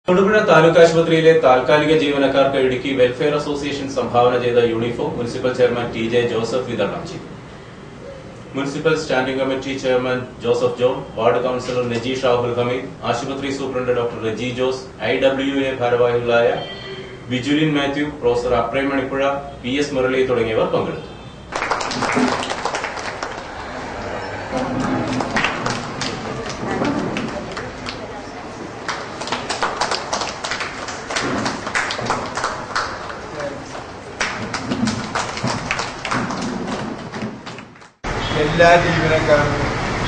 തൊടുപുഴ താലൂക്ക് ആശുപത്രിയിലെ താൽക്കാലിക ജീവനക്കാർക്ക് ഇടുക്കി വെൽഫെയർ അസോസിയേഷൻ സംഭാവന ചെയ്ത uniform municipal chairman T J Joseph വിതരണം ചെയ്തു municipal standing committee chairman Joseph John ward councillor Naji Shahul Hameed ആശുപത്രി superintendent doctor Reji Jose I W A ഭാരവാഹികളായ Bijulin Mathew professor Aprem Manippuzha P S Murali തുടങ്ങിയവർ പങ്കെടുത്തു എല്ലാ ജീവനക്കാർക്കും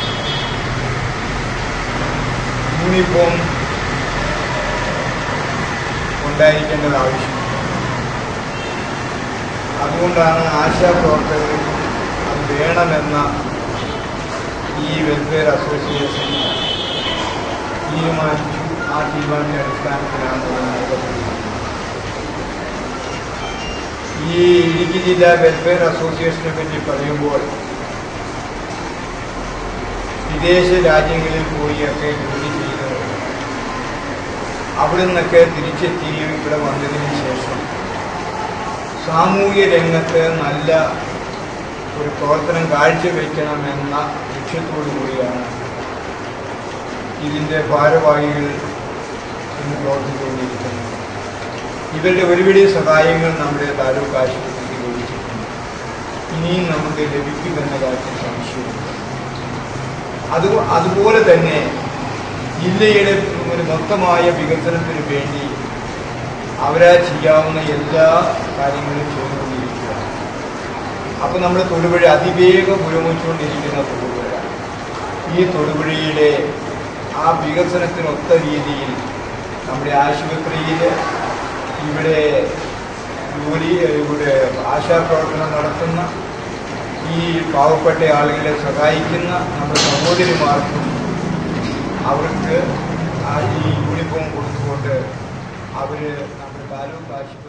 യൂണിഫോം ഉണ്ടായിരിക്കേണ്ടത് ആവശ്യം അതുകൊണ്ടാണ് ആശാ പ്രവർത്തകർക്കും അത് വേണമെന്ന ഈ വെൽഫെയർ അസോസിയേഷൻ തീരുമാനിച്ചു ആ തീരുമാനത്തിന്റെ അടിസ്ഥാനത്തിലാണ് ഇത് നടക്കുന്നത് ഈ ഇടുക്കി ജില്ലാ വെൽഫെയർ അസോസിയേഷനെ പറ്റി പറയുമ്പോൾ വിദേശ രാജ്യങ്ങളിൽ പോയി ഒക്കെ ജോലി ചെയ്ത് അവിടെ നിന്നൊക്കെ തിരിച്ചെത്തി ഇവിടെ വന്നതിന് ശേഷം സാമൂഹ്യ രംഗത്ത് നല്ല ഒരു പ്രവർത്തനം കാഴ്ചവെക്കണമെന്ന ലക്ഷ്യത്തോടു കൂടിയാണ് ഇതിൻ്റെ ഭാരവാഹികൾ ഇന്ന് പ്രവർത്തിച്ചുകൊണ്ടിരിക്കുന്നത് ഇവരുടെ ഒരുപിടി സഹായങ്ങൾ നമ്മുടെ താലൂക്ക് ആശുപത്രിക്ക് ലഭിച്ചിട്ടുണ്ട് ഇനിയും നമുക്ക് ലഭിക്കുമെന്ന കാര്യത്തിൽ സംശയമില്ല അത് അതുപോലെ തന്നെ ജില്ലയുടെ ഒരു മൊത്തമായ വികസനത്തിന് വേണ്ടി അവരാ ചെയ്യാവുന്ന എല്ലാ കാര്യങ്ങളും ചെയ്തുകൊണ്ടിരിക്കുക അപ്പൊ നമ്മുടെ തൊടുപുഴ അതിവേഗം പുരോഗമിച്ചുകൊണ്ടിരിക്കുന്ന തൊടുപുഴ ഈ തൊടുപുഴയുടെ ആ വികസനത്തിനൊത്ത രീതിയിൽ നമ്മുടെ ആശുപത്രിയിൽ ഇവിടെ ജോലി ഇവിടെ ആശാപ്രവർത്തനം നടത്തുന്ന ഈ പാവപ്പെട്ട ആളുകളെ സഹായിക്കുന്ന നമ്മുടെ സഹോദരിമാർക്കും അവർക്ക് ആ ഈ യൂണിഫോം കൊടുത്തുകൊണ്ട് അവര് നമ്മുടെ താലൂക്ക് ആശുപത്രി